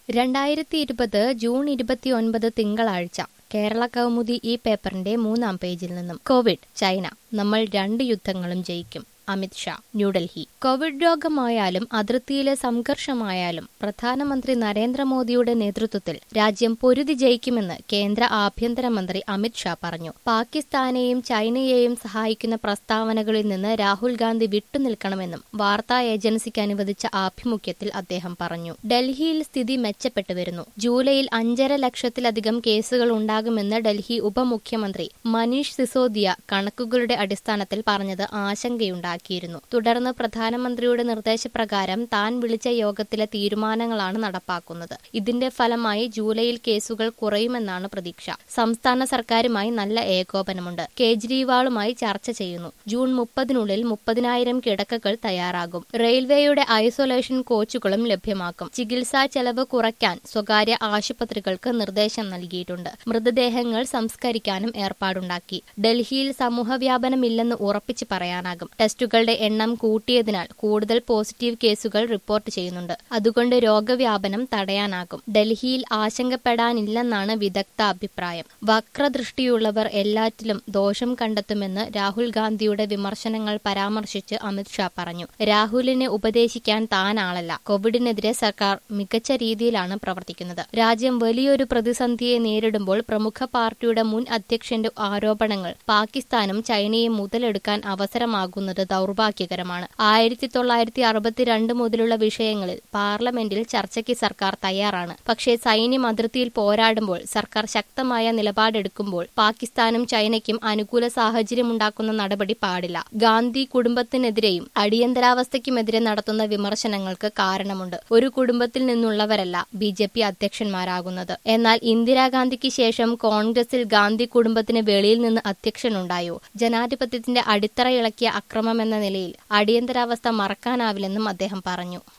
രണ്ടായിരത്തി ഇരുപത് ജൂൺ ഇരുപത്തിയൊൻപത് തിങ്കളാഴ്ച കേരള കൗമുദി ഈ പേപ്പറിന്റെ മൂന്നാം പേജിൽ നിന്നും കോവിഡ് ചൈന നമ്മൾ രണ്ട് യുദ്ധങ്ങളും ജയിക്കും അമിത് ഷാ ന്യൂഡൽഹി കോവിഡ് രോഗമായാലും അതിർത്തിയിലെ സംഘർഷമായാലും പ്രധാനമന്ത്രി നരേന്ദ്രമോദിയുടെ നേതൃത്വത്തിൽ രാജ്യം പൊരുതി ജയിക്കുമെന്ന് കേന്ദ്ര ആഭ്യന്തരമന്ത്രി അമിത് ഷാ പറഞ്ഞു പാകിസ്ഥാനെയും ചൈനയെയും സഹായിക്കുന്ന പ്രസ്താവനകളിൽ നിന്ന് രാഹുൽ ഗാന്ധി വിട്ടുനിൽക്കണമെന്നും വാർത്താ ഏജൻസിക്ക് അനുവദിച്ച ആഭിമുഖ്യത്തിൽ അദ്ദേഹം പറഞ്ഞു ഡൽഹിയിൽ സ്ഥിതി മെച്ചപ്പെട്ടു വരുന്നു ജൂലൈയിൽ അഞ്ചര ലക്ഷത്തിലധികം കേസുകൾ ഉണ്ടാകുമെന്ന് ഡൽഹി ഉപമുഖ്യമന്ത്രി മനീഷ് സിസോദിയ കണക്കുകളുടെ അടിസ്ഥാനത്തിൽ പറഞ്ഞത് ആശങ്കയുണ്ടാക്കിയിരുന്നു തുടർന്ന് പ്രധാനമന്ത്രിയുടെ നിർദ്ദേശപ്രകാരം താൻ വിളിച്ച യോഗത്തിലെ തീരുമാനങ്ങളാണ് നടപ്പാക്കുന്നത് ഇതിന്റെ ഫലമായി ജൂലൈയിൽ കേസുകൾ കുറയുമെന്നാണ് പ്രതീക്ഷ സംസ്ഥാന സർക്കാരുമായി നല്ല ഏകോപനമുണ്ട് കേജ്രിവാളുമായി ചർച്ച ചെയ്യുന്നു ജൂൺ മുപ്പതിനുള്ളിൽ മുപ്പതിനായിരം കിടക്കകൾ തയ്യാറാകും റെയിൽവേയുടെ ഐസൊലേഷൻ കോച്ചുകളും ലഭ്യമാക്കും ചികിത്സാ ചെലവ് കുറയ്ക്കാൻ സ്വകാര്യ ആശുപത്രികൾക്ക് നിർദ്ദേശം നൽകിയിട്ടുണ്ട് മൃതദേഹങ്ങൾ സംസ്കരിക്കാനും ഏർപ്പാടുണ്ടാക്കി ഡൽഹിയിൽ സമൂഹവ്യാപനമില്ലെന്ന് ഉറപ്പിച്ച് പറയാനാകും ടെസ്റ്റുകളുടെ എണ്ണം കൂട്ടിയതിനാൽ കൂടുതൽ പോസിറ്റീവ് കേസുകൾ റിപ്പോർട്ട് ചെയ്യുന്നുണ്ട് അതുകൊണ്ട് രോഗവ്യാപനം തടയാനാകും ഡൽഹിയിൽ ആശങ്കപ്പെടാനില്ലെന്നാണ് വിദഗ്ധ അഭിപ്രായം വക്രദൃഷ്ടിയുള്ളവർ എല്ലാറ്റിലും ദോഷം കണ്ടെത്തുമെന്ന് രാഹുൽ ഗാന്ധിയുടെ വിമർശനങ്ങൾ പരാമർശിച്ച് അമിത് ഷാ പറഞ്ഞു രാഹുലിനെ ഉപദേശിക്കാൻ താനാളല്ല കോവിഡിനെതിരെ സർക്കാർ മികച്ച രീതിയിലാണ് പ്രവർത്തിക്കുന്നത് രാജ്യം വലിയൊരു പ്രതിസന്ധിയെ നേരിടുമ്പോൾ പ്രമുഖ പാർട്ടിയുടെ മുൻ അധ്യക്ഷന്റെ ആരോപണങ്ങൾ പാകിസ്ഥാനും ചൈനയും മുതലെടുക്കാൻ അവസരമാകുന്നത് ദൗർഭാഗ്യകരമാണ് ആയിരത്തി തൊള്ളായിരത്തി അറുപത്തിരണ്ട് മുതലുള്ള വിഷയങ്ങളിൽ പാർലമെന്റിൽ ചർച്ചയ്ക്ക് സർക്കാർ തയ്യാറാണ് പക്ഷേ സൈന്യം അതിർത്തിയിൽ പോരാടുമ്പോൾ സർക്കാർ ശക്തമായ നിലപാടെടുക്കുമ്പോൾ പാകിസ്ഥാനും ചൈനയ്ക്കും അനുകൂല സാഹചര്യമുണ്ടാക്കുന്ന നടപടി പാടില്ല ഗാന്ധി കുടുംബത്തിനെതിരെയും അടിയന്തരാവസ്ഥയ്ക്കുമെതിരെ നടത്തുന്ന വിമർശനങ്ങൾക്ക് കാരണമുണ്ട് ഒരു കുടുംബത്തിൽ നിന്നുള്ളവരല്ല ബി ജെ പി അധ്യക്ഷന്മാരാകുന്നത് എന്നാൽ ഇന്ദിരാഗാന്ധിക്ക് ശേഷം കോൺഗ്രസിൽ ഗാന്ധി കുടുംബത്തിന് വെളിയിൽ നിന്ന് അധ്യക്ഷനുണ്ടായോ ജനാധിപത്യത്തിന്റെ അടിത്തറ ഇളക്കിയ അക്രമമെന്ന നിലയിൽ അടിയന്തരാവസ്ഥ മറക്കാനാവില്ലെന്നും അദ്ദേഹം പറഞ്ഞു